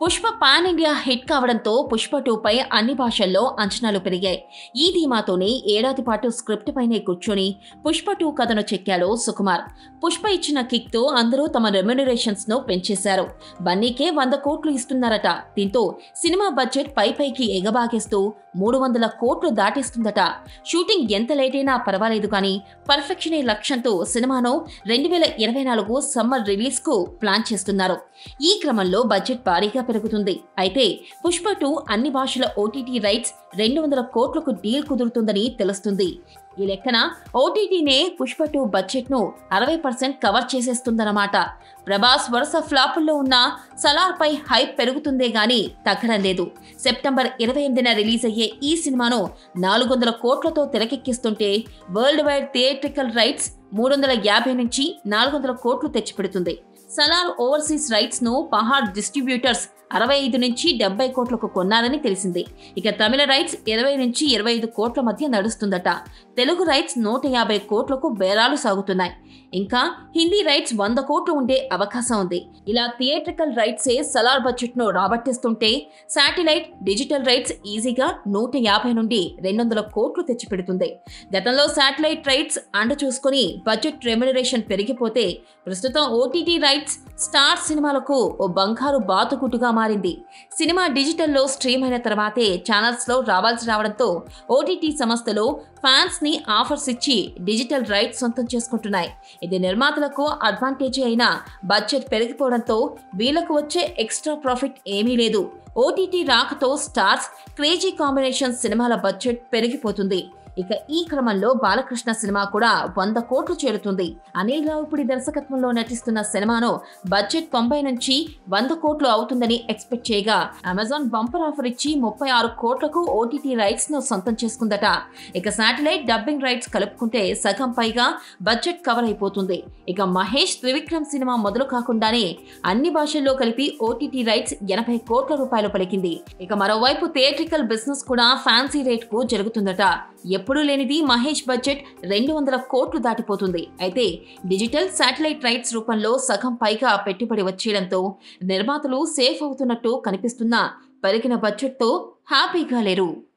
Pushpa pan India hit కావడంతో Pushpa two pi అన్ని భాషల్లో అంచనాలు పెరిగాయి ఈ ధీమాతోనే ఏడాది పాటు స్క్రిప్ట్ పైనే కూర్చొని పుష్ప టూ కథను చెక్కాడు సుకుమార్ పుష్ప ఇచ్చిన కిక్ తో అందరూ తమ రెమ్యునరేషన్స్ ను పెంచేశారు బన్నీకే వంద కోట్లు ఇస్తున్నారట దీంతో సినిమా బడ్జెట్ పై పైకి ఎగబాగేస్తూ మూడు వందల కోట్లు దాటిస్తుందట షూటింగ్ ఎంత లేట్ అయినా పర్వాలేదు కానీ పర్ఫెక్షనే లక్ష్యంతో సినిమాను రెండు వేల ఇరవై నాలుగు సమ్మర్ రిలీజ్ కు ప్లాన్ చేస్తున్నారు ఈ క్రమంలో బడ్జెట్ భారీగా పెరుగుతుంది అయితే పుష్ప టూ అన్ని భాషల ఓటీటీ రైట్స్ రెండు వందల కోట్లకు డీల్ కుదురుతుందని తెలుస్తుంది ఈ లెక్కన ఓటీటీనే పుష్ప టూ బడ్జెట్ ను అరవై పర్సెంట్ కవర్ చేసేస్తుందన్నమాట ప్రభాస్ వరుస ఫ్లాపుల్లో ఉన్న సలార్ పై హైప్ పెరుగుతుందే గాని తగ్గడం లేదు సెప్టెంబర్ ఇరవై ఎనిమిదిన రిలీజ్ అయ్యే ఈ సినిమాను నాలుగు వందల కోట్లతో తెరకెక్కిస్తుంటే వరల్డ్ వైడ్ థియేట్రికల్ రైట్స్ మూడు వందల యాభై నుంచి నాలుగు వందల కోట్లు తెచ్చిపెడుతుంది సలార్ ఓవర్సీస్ రైట్స్ ను పహాడ్ డిస్ట్రిబ్యూటర్స్ అరవై ఐదు నుంచి డెబ్బై కోట్లకు కొన్నారని తెలిసింది ఇక తమిళ రైట్స్ ఇరవై నుంచి ఇరవై ఐదు కోట్ల మధ్య నడుస్తుందట తెలుగు రైట్స్ నూట యాభై కోట్లకు బేరాలు సాగుతున్నాయి ఇంకా హిందీ రైట్స్ వంద కోట్లు ఉండే అవకాశం ఉంది ఇలా థియేట్రికల్ రైట్సే సలార్ బడ్జెట్ ను రాబట్టిస్తుంటే శాటిలైట్ డిజిటల్ రైట్స్ ఈజీగా నూట యాభై నుండి రెండు వందల కోట్లు తెచ్చిపెడుతుంది గతంలో శాటిలైట్ రైట్స్ అండ చూసుకుని బడ్జెట్ రెమ్యునరేషన్ పెరిగిపోతే ప్రస్తుతం ఓటీటీ రైట్స్ స్టార్ సినిమాలకు ఓ బంగారు బాతుకుట్టుగా మారింది సినిమా డిజిటల్లో స్ట్రీమ్ అయిన తర్వాతే ఛానల్స్లో రావాల్సి రావడంతో ఓటీటీ సంస్థలు ఫ్యాన్స్ ని ఆఫర్స్ ఇచ్చి డిజిటల్ రైట్స్ సొంతం చేసుకుంటున్నాయి ఇది నిర్మాతలకు అడ్వాంటేజ్ అయినా బడ్జెట్ పెరిగిపోవడంతో వీళ్ళకు వచ్చే ఎక్స్ట్రా ప్రాఫిట్ ఏమీ లేదు ఓటీటీ రాకతో స్టార్స్ క్రేజీ కాంబినేషన్ సినిమాల బడ్జెట్ పెరిగిపోతుంది ఇక ఈ క్రమంలో బాలకృష్ణ సినిమా కూడా వంద కోట్లు చేరుతుంది అనిల్ రావుపుడి దర్శకత్వంలో నటిస్తున్న సినిమాను బడ్జెట్ తొంభై నుంచి వంద కోట్లు అవుతుందని ఎక్స్పెక్ట్ చేయగా అమెజాన్ బంపర్ ఆఫర్ ఇచ్చి ముప్పై ఆరు కోట్లకు ఓటీటీ రైట్స్ ను సొంతం చేసుకుందట ఇక శాటిలైట్ డబ్బింగ్ రైట్స్ కలుపుకుంటే సగం పైగా బడ్జెట్ కవర్ అయిపోతుంది ఇక మహేష్ త్రివిక్రమ్ సినిమా మొదలు కాకుండానే అన్ని భాషల్లో కలిపి ఓటీటీ రైట్స్ ఎనభై కోట్ల రూపాయలు పలికింది ఇక మరోవైపు థియేట్రికల్ బిజినెస్ కూడా ఫ్యాన్సీ రేట్ కు జరుగుతుందట ఎప్పుడూ లేనిది మహేష్ బడ్జెట్ రెండు వందల కోట్లు దాటిపోతుంది అయితే డిజిటల్ శాటిలైట్ రైట్స్ రూపంలో సగం పైగా పెట్టుబడి వచ్చేయడంతో నిర్మాతలు సేఫ్ అవుతున్నట్టు కనిపిస్తున్నా పెరిగిన బడ్జెట్తో హ్యాపీగా లేరు